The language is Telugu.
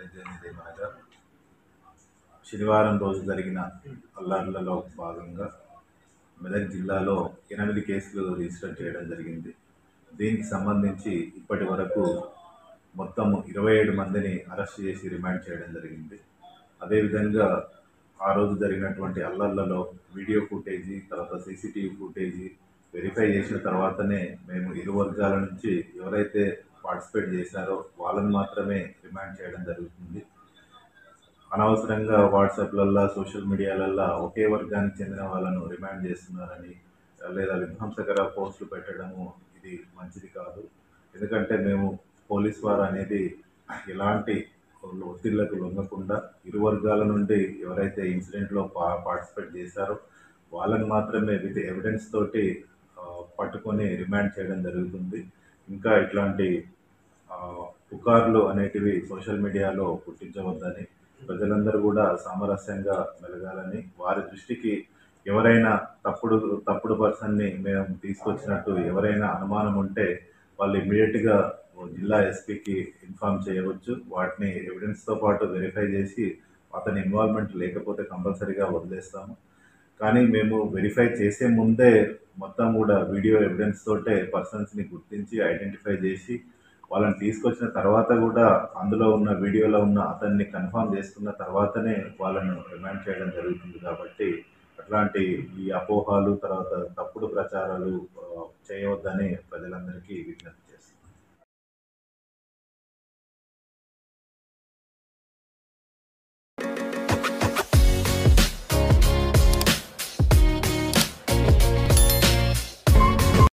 తెలియజేయనిది ఏమనగా శనివారం రోజు జరిగిన అల్లర్లలో భాగంగా మెదక్ జిల్లాలో ఎనిమిది కేసులు రిజిస్టర్ చేయడం జరిగింది దీనికి సంబంధించి ఇప్పటి వరకు మొత్తం ఇరవై ఏడు మందిని అరెస్ట్ చేసి రిమాండ్ చేయడం జరిగింది అదేవిధంగా ఆ రోజు జరిగినటువంటి అల్లర్లలో వీడియో ఫుటేజీ తర్వాత సీసీటీవీ ఫుటేజీ వెరిఫై చేసిన తర్వాతనే మేము ఇరు వర్గాల నుంచి ఎవరైతే పార్టిసిపేట్ చేశారో వాళ్ళని మాత్రమే రిమాండ్ చేయడం జరుగుతుంది అనవసరంగా వాట్సాప్లల్లో సోషల్ మీడియాలల్లో ఒకే వర్గానికి చెందిన వాళ్ళను రిమాండ్ చేస్తున్నారని లేదా విధ్వంసకర పోస్టులు పెట్టడము ఇది మంచిది కాదు ఎందుకంటే మేము పోలీస్ వారు అనేది ఎలాంటి ఒత్తిళ్లకు లొంగకుండా ఇరు వర్గాల నుండి ఎవరైతే ఇన్సిడెంట్లో పా పార్టిసిపేట్ చేశారో వాళ్ళని మాత్రమే విత్ ఎవిడెన్స్ తోటి ఆ, పట్టుకొని రిమాండ్ చేయడం జరుగుతుంది ఇంకా ఇట్లాంటి ఆ, పుకార్లు అనేటివి సోషల్ మీడియాలో పుట్టించవద్దని ప్రజలందరూ కూడా సామరస్యంగా మెలగాలని వారి దృష్టికి ఎవరైనా తప్పుడు తప్పుడు పర్సన్ని మేము తీసుకొచ్చినట్టు ఎవరైనా అనుమానం ఉంటే వాళ్ళు ఇమీడియట్గా జిల్లా ఎస్పీకి ఇన్ఫామ్ చేయవచ్చు వాటిని ఎవిడెన్స్తో పాటు వెరిఫై చేసి అతని ఇన్వాల్వ్మెంట్ లేకపోతే కంపల్సరీగా వదిలేస్తాము కానీ మేము వెరిఫై చేసే ముందే మొత్తం కూడా వీడియో ఎవిడెన్స్ తోటే పర్సన్స్ని గుర్తించి ఐడెంటిఫై చేసి వాళ్ళని తీసుకొచ్చిన తర్వాత కూడా అందులో ఉన్న వీడియోలో ఉన్న అతన్ని కన్ఫర్మ్ చేసుకున్న తర్వాతనే వాళ్ళను రిమాండ్ చేయడం జరుగుతుంది కాబట్టి అట్లాంటి ఈ అపోహాలు తర్వాత తప్పుడు ప్రచారాలు ఆ, చేయవద్దని ప్రజలందరికీ విజ్ఞప్తి చేస్తాం